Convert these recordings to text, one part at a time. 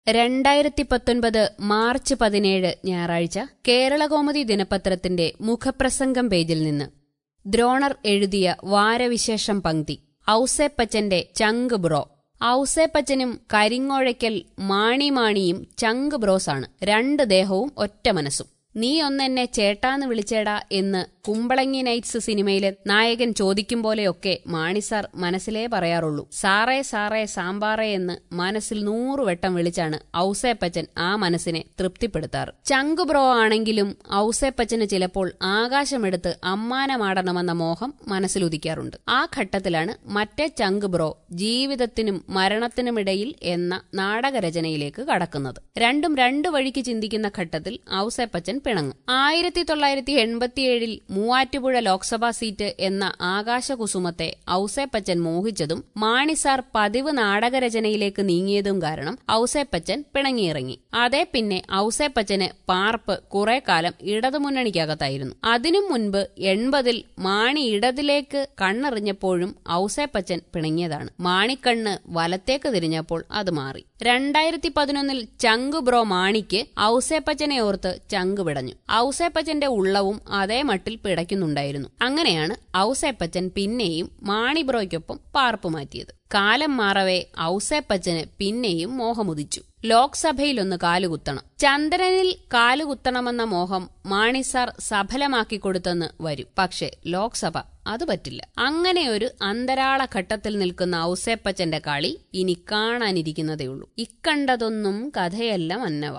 രണ്ടായിരത്തി പത്തൊൻപത് മാർച്ച് പതിനേഴ് ഞായറാഴ്ച കേരളകൗമുദി ദിനപത്രത്തിന്റെ മുഖപ്രസംഗം പേജിൽ നിന്ന് ദ്രോണർ എഴുതിയ വാരവിശേഷം പങ്ക്തി ഔസേപ്പച്ചന്റെ ചങ്ക് ബ്രോ ഔസേപ്പച്ചനും കരിങ്ങോഴയ്ക്കൽ മാണിമാണിയും ചങ്ക് ബ്രോസാണ് രണ്ട് ദേഹവും ഒറ്റ മനസ്സും നീ ഒന്നെന്നെ ചേട്ടാന്ന് വിളിച്ചേടാ എന്ന് കുമ്പളങ്ങി നൈറ്റ്സ് സിനിമയിലെ നായകൻ ചോദിക്കും പോലെയൊക്കെ മാണിസാർ മനസ്സിലേ പറയാറുള്ളൂ സാറേ സാറേ സാമ്പാറേ എന്ന് മനസ്സിൽ നൂറുവട്ടം വിളിച്ചാണ് ഔസേപ്പച്ചൻ ആ മനസ്സിനെ തൃപ്തിപ്പെടുത്താറ് ചങ്ക് ബ്രോ ആണെങ്കിലും ഔസേപ്പച്ചന് ചിലപ്പോൾ ആകാശമെടുത്ത് അമ്മാനമാടണമെന്ന മോഹം മനസ്സിലുദിക്കാറുണ്ട് ആ ഘട്ടത്തിലാണ് മറ്റേ ചങ്ക് ബ്രോ ജീവിതത്തിനും മരണത്തിനുമിടയിൽ എന്ന നാടകരചനയിലേക്ക് കടക്കുന്നത് രണ്ടും രണ്ടു വഴിക്ക് ചിന്തിക്കുന്ന ഘട്ടത്തിൽ ഔസേപ്പച്ചൻ പിണങ്ങും ആയിരത്തി തൊള്ളായിരത്തി എൺപത്തിയേഴിൽ മൂവാറ്റുപുഴ ലോക്സഭാ സീറ്റ് എന്ന ആകാശകുസുമത്തെ ഔസേപ്പച്ചൻ മോഹിച്ചതും മാണിസാർ പതിവ് നാടകരചനയിലേക്ക് നീങ്ങിയതും കാരണം ഔസേപ്പച്ചൻ പിണങ്ങിയിറങ്ങി അതേ പിന്നെ ഔസേപ്പച്ചന് പാർപ്പ് കുറെ കാലം ഇടതുമുന്നണിക്കകത്തായിരുന്നു അതിനും മുൻപ് എൺപതിൽ മാണി ഇടതിലേക്ക് കണ്ണെറിഞ്ഞപ്പോഴും ഔസേപ്പച്ചൻ പിണങ്ങിയതാണ് മാണിക്കണ്ണ് വലത്തേക്ക് തിരിഞ്ഞപ്പോൾ അത് മാറി രണ്ടായിരത്തി പതിനൊന്നിൽ ചങ്കു ബ്രോ മാണിക്ക് ഔസേപ്പച്ചനെ ഓർത്ത് ചങ്ക് പിടഞ്ഞു ഔസേപ്പച്ചന്റെ ഉള്ളവും അതേ മട്ടിൽ പിടയ്ക്കുന്നുണ്ടായിരുന്നു അങ്ങനെയാണ് ഔസേപ്പച്ചൻ പിന്നെയും മാണി ബ്രോയ്ക്കൊപ്പം പാർപ്പ് മാറ്റിയത് കാലം മാറവേ ഔസേപ്പച്ചന് പിന്നെയും മോഹമുദിച്ചു ലോക്സഭയിലൊന്ന് കാലുകുത്തണം ചന്ദ്രനിൽ കാലുകുത്തണമെന്ന മോഹം മാണിസാർ സഫലമാക്കി കൊടുത്തെന്ന് വരും പക്ഷേ ലോക്സഭ അത് പറ്റില്ല അങ്ങനെ ഒരു അന്തരാള ഘട്ടത്തിൽ നിൽക്കുന്ന ഔസേപ്പച്ചന്റെ കളി ഇനി കാണാനിരിക്കുന്നതേയുള്ളൂ ഇക്കണ്ടതൊന്നും കഥയല്ല മന്നവ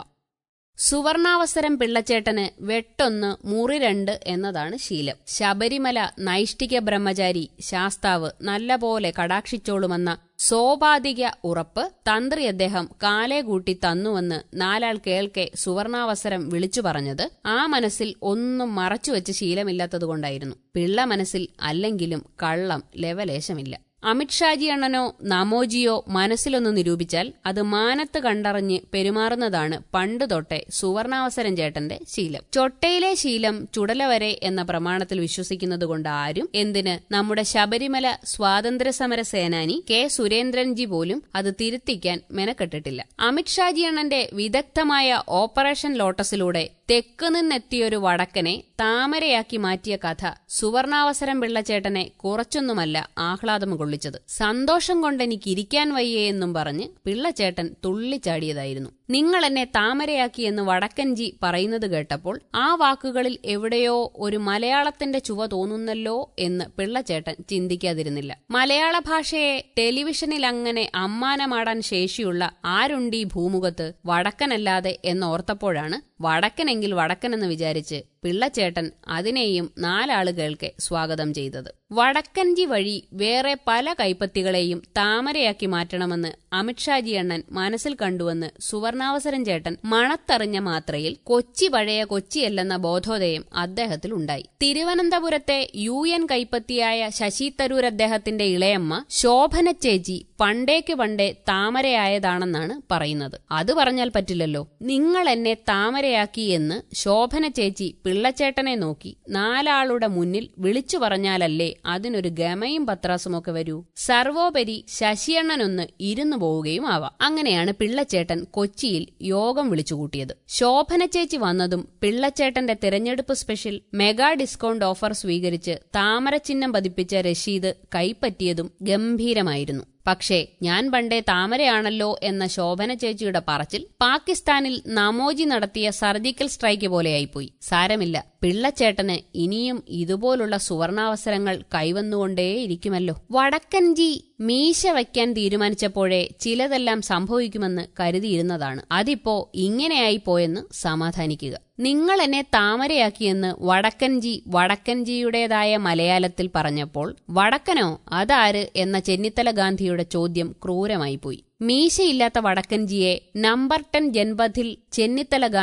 സുവർണാവസരം പിള്ളച്ചേട്ടന് വെട്ടൊന്ന് മുറി രണ്ട് എന്നതാണ് ശീലം ശബരിമല നൈഷ്ഠിക ബ്രഹ്മചാരി ശാസ്താവ് നല്ലപോലെ കടാക്ഷിച്ചോളുമെന്ന സോപാധിക ഉറപ്പ് തന്ത്രി അദ്ദേഹം കാലേ കൂട്ടി തന്നുവെന്ന് നാലാൾ കേൾക്കെ സുവർണാവസരം വിളിച്ചു പറഞ്ഞത് ആ മനസ്സിൽ ഒന്നും മറച്ചുവെച്ച് ശീലമില്ലാത്തതുകൊണ്ടായിരുന്നു പിള്ള മനസ്സിൽ അല്ലെങ്കിലും കള്ളം ലെവലേശമില്ല അമിത്ഷാജി അണ്ണനോ നമോജിയോ മനസ്സിലൊന്ന് നിരൂപിച്ചാൽ അത് മാനത്ത് കണ്ടറിഞ്ഞ് പെരുമാറുന്നതാണ് പണ്ട് തൊട്ടേ സുവർണാവസരം ചേട്ടന്റെ ശീലം ചൊട്ടയിലെ ശീലം ചുടല വരെ എന്ന പ്രമാണത്തിൽ വിശ്വസിക്കുന്നതുകൊണ്ട് ആരും എന്തിന് നമ്മുടെ ശബരിമല സ്വാതന്ത്ര്യ സമര സേനാനി കെ സുരേന്ദ്രൻജി പോലും അത് തിരുത്തിക്കാൻ മെനക്കെട്ടിട്ടില്ല അമിത്ഷാജി അണ്ണന്റെ വിദഗ്ധമായ ഓപ്പറേഷൻ ലോട്ടസിലൂടെ തെക്ക് നിന്നെത്തിയൊരു വടക്കനെ താമരയാക്കി മാറ്റിയ കഥ സുവർണാവസരം പിള്ളച്ചേട്ടനെ കുറച്ചൊന്നുമല്ല ആഹ്ലാദം കൊള്ളിച്ചത് സന്തോഷം കൊണ്ടെനിക്ക് ഇരിക്കാൻ വയ്യേ എന്നും പറഞ്ഞ് പിള്ളച്ചേട്ടൻ തുള്ളിച്ചാടിയതായിരുന്നു നിങ്ങൾ എന്നെ താമരയാക്കി എന്ന് വടക്കൻജി പറയുന്നത് കേട്ടപ്പോൾ ആ വാക്കുകളിൽ എവിടെയോ ഒരു മലയാളത്തിന്റെ ചുവ തോന്നുന്നല്ലോ എന്ന് പിള്ളച്ചേട്ടൻ ചിന്തിക്കാതിരുന്നില്ല മലയാള ഭാഷയെ ടെലിവിഷനിൽ അങ്ങനെ അമ്മാനമാടാൻ ശേഷിയുള്ള ആരുണ്ടീ ഭൂമുഖത്ത് വടക്കനല്ലാതെ എന്നോർത്തപ്പോഴാണ് വടക്കനെങ്കിൽ വടക്കനെന്ന് വിചാരിച്ച് പിള്ളച്ചേട്ടൻ അതിനെയും നാലാള് കേൾക്കെ സ്വാഗതം ചെയ്തത് വടക്കൻജി വഴി വേറെ പല കൈപ്പത്തികളെയും താമരയാക്കി മാറ്റണമെന്ന് അമിത്ഷാജി അണ്ണൻ മനസ്സിൽ കണ്ടുവെന്ന് സുവർണാവസരം ചേട്ടൻ മണത്തറിഞ്ഞ മാത്രയിൽ കൊച്ചി പഴയ കൊച്ചിയല്ലെന്ന ബോധോദയം അദ്ദേഹത്തിൽ ഉണ്ടായി തിരുവനന്തപുരത്തെ യു എൻ കൈപ്പത്തിയായ ശശി തരൂർ അദ്ദേഹത്തിന്റെ ഇളയമ്മ ശോഭന ചേച്ചി പണ്ടേക്ക് പണ്ടേ താമരയായതാണെന്നാണ് പറയുന്നത് അത് പറഞ്ഞാൽ പറ്റില്ലല്ലോ നിങ്ങൾ എന്നെ താമരയാക്കി എന്ന് ശോഭന ചേച്ചി പിള്ളച്ചേട്ടനെ നോക്കി നാലാളുടെ മുന്നിൽ വിളിച്ചു പറഞ്ഞാലല്ലേ അതിനൊരു ഗമയും പത്രാസുമൊക്കെ വരൂ സർവോപരി ശശിയണ്ണനൊന്ന് ഇരുന്നു പോവുകയും ആവാം അങ്ങനെയാണ് പിള്ളച്ചേട്ടൻ കൊച്ചിയിൽ യോഗം വിളിച്ചുകൂട്ടിയത് ശോഭന ചേച്ചി വന്നതും പിള്ളച്ചേട്ടന്റെ തിരഞ്ഞെടുപ്പ് സ്പെഷ്യൽ മെഗാ ഡിസ്കൗണ്ട് ഓഫർ സ്വീകരിച്ച് താമരചിഹ്നം പതിപ്പിച്ച രശീദ് കൈപ്പറ്റിയതും ഗംഭീരമായിരുന്നു പക്ഷേ ഞാൻ പണ്ടേ താമരയാണല്ലോ എന്ന ശോഭന ചേച്ചിയുടെ പറച്ചിൽ പാകിസ്ഥാനിൽ നമോജി നടത്തിയ സർജിക്കൽ സ്ട്രൈക്ക് പോലെയായിപ്പോയി സാരമില്ല പിള്ളച്ചേട്ടന് ഇനിയും ഇതുപോലുള്ള സുവർണാവസരങ്ങൾ കൈവന്നുകൊണ്ടേയിരിക്കുമല്ലോ വടക്കൻജി മീശ വയ്ക്കാൻ തീരുമാനിച്ചപ്പോഴേ ചിലതെല്ലാം സംഭവിക്കുമെന്ന് കരുതിയിരുന്നതാണ് അതിപ്പോ ഇങ്ങനെയായി പോയെന്ന് സമാധാനിക്കുക നിങ്ങൾ എന്നെ താമരയാക്കിയെന്ന് വടക്കൻജി വടക്കൻജിയുടേതായ മലയാളത്തിൽ പറഞ്ഞപ്പോൾ വടക്കനോ അതാര് എന്ന ചെന്നിത്തല ഗാന്ധിയുടെ ചോദ്യം ക്രൂരമായി പോയി മീശയില്ലാത്ത വടക്കൻജിയെ നമ്പർ ടെൻ ജൻപഥിൽ ചെന്നിത്തല ഗാന്ധി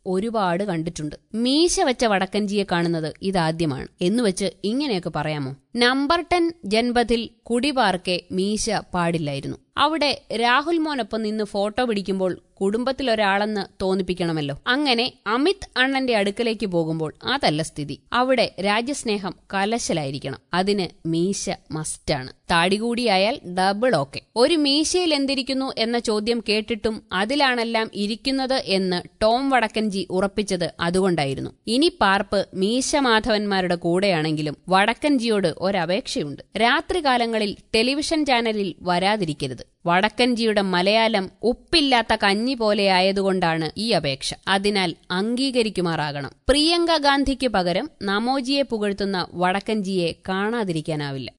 ഒരുപാട് കണ്ടിട്ടുണ്ട് മീശ വെച്ച വടക്കഞ്ചിയെ കാണുന്നത് ഇതാദ്യമാണ് എന്നുവെച്ച് ഇങ്ങനെയൊക്കെ പറയാമോ നമ്പർ ടെൻ ജൻപഥിൽ കുടിപാർക്കെ മീശ പാടില്ലായിരുന്നു അവിടെ രാഹുൽ മോനൊപ്പം നിന്ന് ഫോട്ടോ പിടിക്കുമ്പോൾ കുടുംബത്തിലൊരാളെന്ന് തോന്നിപ്പിക്കണമല്ലോ അങ്ങനെ അമിത് അണ്ണന്റെ അടുക്കലേക്ക് പോകുമ്പോൾ അതല്ല സ്ഥിതി അവിടെ രാജ്യസ്നേഹം കലശലായിരിക്കണം അതിന് മീശ മസ്റ്റാണ് താടി കൂടിയായാൽ ഡബിൾ ഓക്കെ ഒരു മീശയിൽ എന്തിരിക്കുന്നു എന്ന ചോദ്യം കേട്ടിട്ടും അതിലാണെല്ലാം ഇരിക്കുന്നത് എന്ന് ടോം വടക്കൻജി ഉറപ്പിച്ചത് അതുകൊണ്ടായിരുന്നു ഇനി പാർപ്പ് മീശ മാധവന്മാരുടെ കൂടെയാണെങ്കിലും വടക്കൻജിയോട് ഒരപേക്ഷയുണ്ട് രാത്രികാലങ്ങളിൽ ടെലിവിഷൻ ചാനലിൽ വരാതിരിക്കരുത് വടക്കൻജിയുടെ മലയാളം ഉപ്പില്ലാത്ത കഞ്ഞി പോലെയായതുകൊണ്ടാണ് ഈ അപേക്ഷ അതിനാൽ അംഗീകരിക്കുമാറാകണം പ്രിയങ്ക ഗാന്ധിക്ക് പകരം നമോജിയെ പുകഴ്ത്തുന്ന വടക്കൻജിയെ കാണാതിരിക്കാനാവില്ല